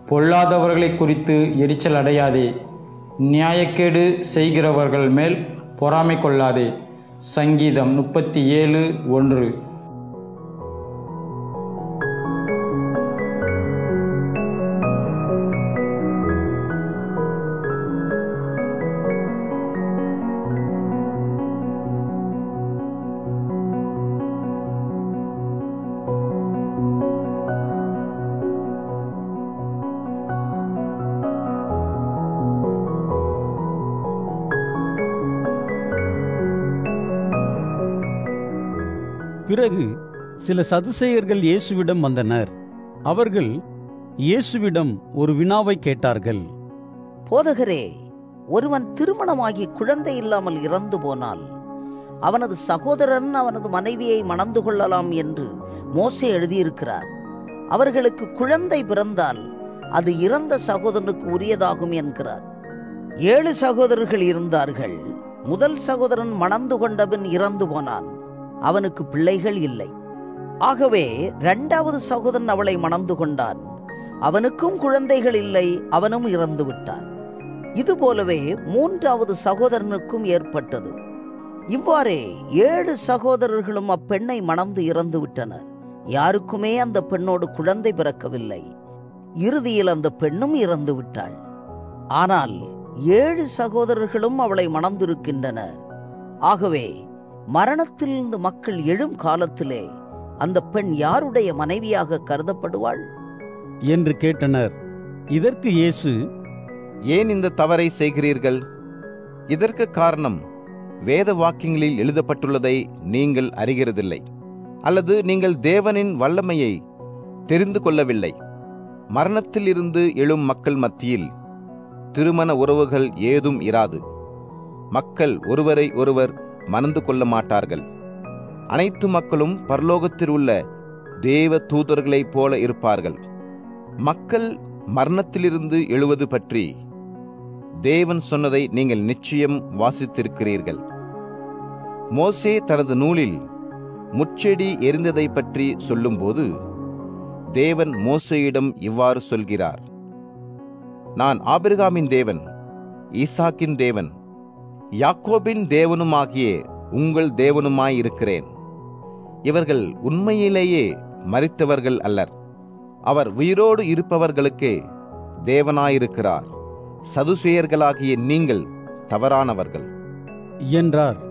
பொல்லாதவர்களை குறித்து எரிச்சல் அடையாதே நியாயக்கேடு செய்கிறவர்கள் மேல் பொறாமை கொள்ளாதே சங்கீதம் முப்பத்தி ஏழு ஒன்று பிறகு சில சதுசேயர்கள் இயேசுவிடம் வந்தனர் அவர்கள் இயேசுவிடம் ஒரு வினாவை கேட்டார்கள் போதகரே ஒருவன் திருமணமாகி குழந்தை இல்லாமல் இறந்து போனால் அவனது சகோதரன் அவனது மனைவியை மணந்து கொள்ளலாம் என்று மோசே எழுதியிருக்கிறார் அவர்களுக்கு குழந்தை பிறந்தால் அது இறந்த சகோதரனுக்கு உரியதாகும் என்கிறார் ஏழு சகோதரர்கள் இருந்தார்கள் முதல் சகோதரன் மணந்து கொண்டபின் இறந்து போனான் அவனுக்கு பிள்ளைகள் இல்லை ஆகவே இரண்டாவது சகோதரன் அவளை மணந்து கொண்டான் அவனுக்கும் குழந்தைகள் இல்லை அவனும் இறந்து விட்டான் இதுபோலவே மூன்றாவது சகோதரனுக்கும் ஏற்பட்டது இவ்வாறே ஏழு சகோதரர்களும் அப்பெண்ணை மணந்து இறந்து விட்டனர் யாருக்குமே அந்த பெண்ணோடு குழந்தை பிறக்கவில்லை இறுதியில் அந்த பெண்ணும் இறந்து விட்டாள் ஆனால் ஏழு சகோதரர்களும் அவளை மணந்திருக்கின்றனர் ஆகவே மரணத்திலிருந்து மக்கள் எழும் காலத்திலே அந்த பெண் யாருடைய மனைவியாக கருதப்படுவாள் என்று கேட்டனர் இதற்கு இயேசு ஏன் இந்த தவறை செய்கிறீர்கள் இதற்கு காரணம் வேத வாக்கியங்களில் எழுதப்பட்டுள்ளதை நீங்கள் அறிகிறதில்லை அல்லது நீங்கள் தேவனின் வல்லமையை தெரிந்து கொள்ளவில்லை மரணத்திலிருந்து எழும் மக்கள் மத்தியில் திருமண உறவுகள் ஏதும் இராது மக்கள் ஒருவரை ஒருவர் மணந்து கொள்ள மாட்டார்கள் அனைத்து மக்களும் பரலோகத்தில் உள்ள தேவ தூதர்களைப் போல இருப்பார்கள் மக்கள் மரணத்திலிருந்து எழுவது பற்றி தேவன் சொன்னதை நீங்கள் நிச்சயம் வாசித்திருக்கிறீர்கள் மோசே தனது நூலில் முச்செடி எரிந்ததை பற்றி சொல்லும்போது தேவன் மோசேயிடம் இவ்வாறு சொல்கிறார் நான் ஆபிரகாமின் தேவன் ஈசாக்கின் தேவன் யாக்கோபின் தேவனுமாகிய உங்கள் தேவனுமாயிருக்கிறேன் இவர்கள் உண்மையிலேயே மரித்தவர்கள் அல்லர் அவர் உயிரோடு இருப்பவர்களுக்கே தேவனாயிருக்கிறார் சதுசேயர்களாகிய நீங்கள் தவறானவர்கள் என்றார்